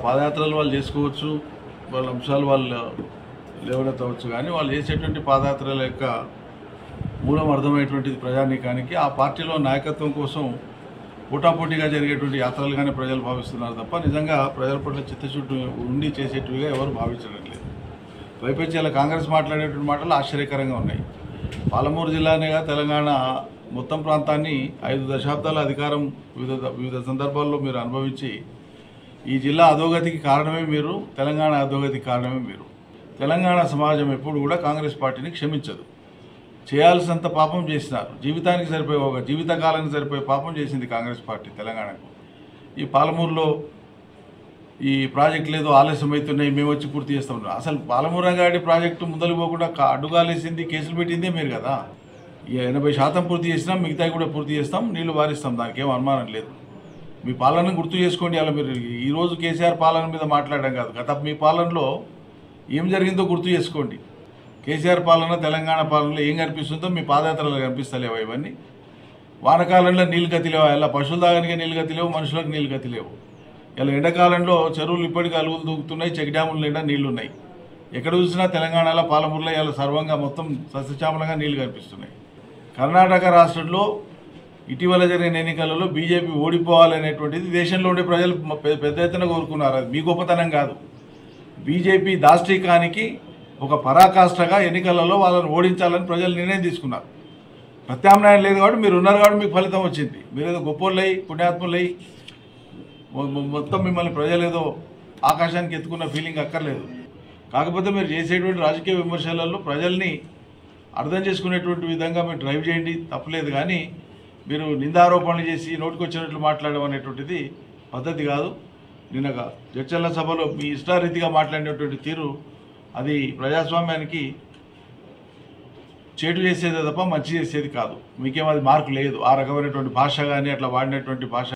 పాదయాత్రలు వాళ్ళు చేసుకోవచ్చు వాళ్ళ అంశాలు వాళ్ళు లేవనెత్తవచ్చు కానీ వాళ్ళు చేసేటువంటి పాదయాత్రల యొక్క మూలం అర్థమైనటువంటిది ప్రజానీకానికి ఆ పార్టీలో నాయకత్వం కోసం పోటాపోటీగా జరిగేటువంటి యాత్రలుగానే ప్రజలు భావిస్తున్నారు తప్ప నిజంగా ప్రజల పట్ల చిత్తశుద్ధి ఉండి చేసేటివిగా ఎవరు భావించడం లేదు పైపెచ్చి ఇలా కాంగ్రెస్ మాట్లాడేటువంటి మాటలు ఆశ్చర్యకరంగా ఉన్నాయి పాలమూరు జిల్లానేగా తెలంగాణ మొత్తం ప్రాంతాన్ని ఐదు దశాబ్దాల అధికారం వివిధ వివిధ సందర్భాల్లో మీరు అనుభవించి ఈ జిల్లా అధోగతికి కారణమే మీరు తెలంగాణ అధోగతికి కారణమే మీరు తెలంగాణ సమాజం ఎప్పుడు కూడా కాంగ్రెస్ పార్టీని క్షమించదు చేయాల్సినంత పాపం చేసినారు జీవితానికి సరిపోయే ఒక జీవితకాలానికి సరిపోయే పాపం చేసింది కాంగ్రెస్ పార్టీ తెలంగాణకు ఈ పాలమూరులో ఈ ప్రాజెక్టులు ఏదో ఆలస్యం అవుతున్నాయి మేము వచ్చి పూర్తి చేస్తాం అసలు పాలమూరు రంగారెడ్డి ప్రాజెక్టు ముందలు పోకుండా కా- అడ్డుగాలేసింది కేసులు పెట్టిందే మీరు కదా ఈ ఎనభై శాతం పూర్తి చేసినాం మిగతాయి కూడా పూర్తి చేస్తాం నీళ్లు వారిస్తాం దానికి ఏం అనుమానం లేదు మీ పాలన గుర్తు చేసుకోండి అలా మీరు ఈరోజు కేసీఆర్ పాలన మీద మాట్లాడడం కాదు గత మీ పాలనలో ఏం జరిగిందో గుర్తు చేసుకోండి కేసీఆర్ పాలన తెలంగాణ పాలనలో ఏం కనిపిస్తుందో మీ పాదయాత్రలో కనిపిస్తలేవా ఇవన్నీ వానకాలంలో నీళ్ళు గతిలేవు ఇలా పశువుల దాగానికి నీళ్ళు గతిలేవు మనుషులకు నీళ్ళు గతిలేవు ఇలా ఎండాకాలంలో చెరువులు ఇప్పటికీ అలుగులు దూకుతున్నాయి చెక్ డ్యాముల నిండా నీళ్లు ఉన్నాయి ఎక్కడ చూసినా తెలంగాణలో పాలమూరులో ఇలా సర్వంగా మొత్తం సస్యశ్యామలంగా నీళ్లు కనిపిస్తున్నాయి కర్ణాటక రాష్ట్రంలో ఇటీవల జరిగిన ఎన్నికలలో బీజేపీ ఓడిపోవాలనేటువంటిది దేశంలో ఉండే ప్రజలు పె- పెద్ద ఎత్తున కోరుకున్నారు అది మీ గొప్పతనం కాదు బీజేపీ దాష్టీకానికి ఒక పరాకాష్ఠగా ఎన్నికలలో వాళ్ళని ఓడించాలని ప్రజలు నిర్ణయం తీసుకున్నారు ప్రత్యామ్నాయం లేదు కాబట్టి మీరు ఉన్నారు కాబట్టి మీకు ఫలితం వచ్చింది మీరు ఏదో గొప్పోళ్ళై పుణ్యాత్ములై మొ- మొ- మొత్తం మిమ్మల్ని ప్రజలు ఏదో ఆకాశానికి ఎత్తుకున్న ఫీలింగ్ అక్కర్లేదు కాకపోతే మీరు చేసేటువంటి రాజకీయ విమర్శలలో ప్రజల్ని అర్థం చేసుకునేటువంటి విధంగా మీరు డ్రైవ్ చేయండి తప్పలేదు కానీ మీరు నిందారోపణలు చేసి నోటికొచ్చినట్లు మాట్లాడడం అనేటువంటిది పద్ధతి కాదు నిన్న జడ్చల్ల సభలో మీ ఇష్టారీతిగా మాట్లాడినటువంటి తీరు అది ప్రజాస్వామ్యానికి చెడు చేసేదే తప్ప మంచి చేసేది కాదు మీకేం అది మార్కు లేదు ఆ రకమైనటువంటి భాష కానీ అట్లా వాడినటువంటి భాష